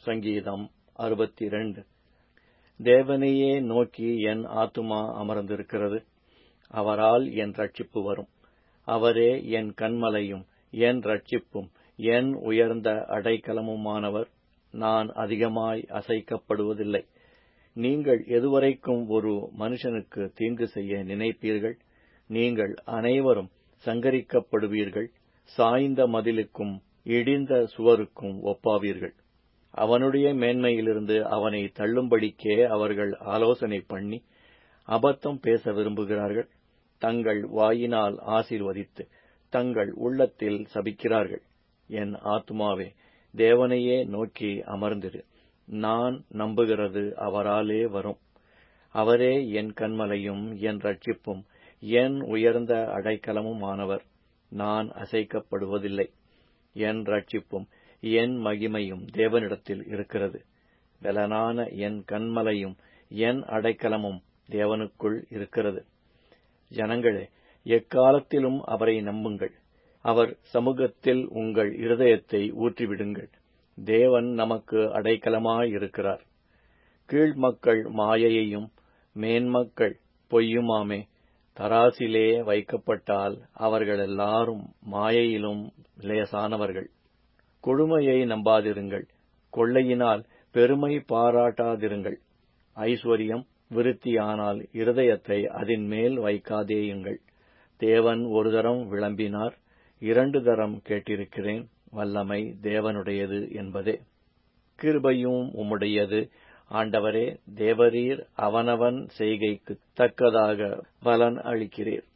சங்கீதம் அறுபத்திரண்டு தேவனையே நோக்கி என் ஆத்துமா அமர்ந்திருக்கிறது அவரால் என் ரட்சிப்பு வரும் அவரே என் கன்மலையும் என் ரட்சிப்பும் என் உயர்ந்த அடைக்கலமுமானவர் நான் அதிகமாய் அசைக்கப்படுவதில்லை நீங்கள் எதுவரைக்கும் ஒரு மனுஷனுக்கு தீங்கு செய்ய நினைப்பீர்கள் நீங்கள் அனைவரும் சங்கரிக்கப்படுவீர்கள் சாய்ந்த மதிலுக்கும் இடிந்த சுவருக்கும் ஒப்பாவீர்கள் அவனுடைய மேன்மையிலிருந்து அவனை தள்ளும்படிக்கே அவர்கள் ஆலோசனை பண்ணி அபத்தம் பேச விரும்புகிறார்கள் தங்கள் வாயினால் ஆசீர்வதித்து தங்கள் உள்ளத்தில் சபிக்கிறார்கள் என் ஆத்துமாவே தேவனையே நோக்கி அமர்ந்திரு நான் நம்புகிறது அவராலே வரும் அவரே என் கண்மலையும் என் ரட்சிப்பும் என் உயர்ந்த அடைக்கலமுமானவர் நான் அசைக்கப்படுவதில்லை என் ரட்சிப்பும் என் மகிமையும் தேவனிடத்தில் இருக்கிறது பலனான என் கண்மலையும் என் அடைக்கலமும் தேவனுக்குள் இருக்கிறது ஜனங்களே எக்காலத்திலும் அவரை நம்புங்கள் அவர் சமூகத்தில் உங்கள் இருதயத்தை ஊற்றிவிடுங்கள் தேவன் நமக்கு அடைக்கலமாயிருக்கிறார் கீழ்மக்கள் மாயையையும் மேன்மக்கள் பொய்யுமாமே தராசிலே வைக்கப்பட்டால் அவர்கள் எல்லாரும் மாயையிலும் லேசானவர்கள் கொடுமையை நம்பாதிருங்கள் கொள்ளையினால் பெருமை பாராட்டாதிருங்கள் ஐஸ்வர்யம் விருத்தியானால் இருதயத்தை அதன் மேல் வைக்காதேயுங்கள் தேவன் ஒரு தரம் விளம்பினார் இரண்டு தரம் கேட்டிருக்கிறேன் வல்லமை தேவனுடையது என்பதே கிருபையும் உம்முடையது ஆண்டவரே தேவரீர் அவனவன் செய்கைக்கு தக்கதாக பலன் அளிக்கிறீர்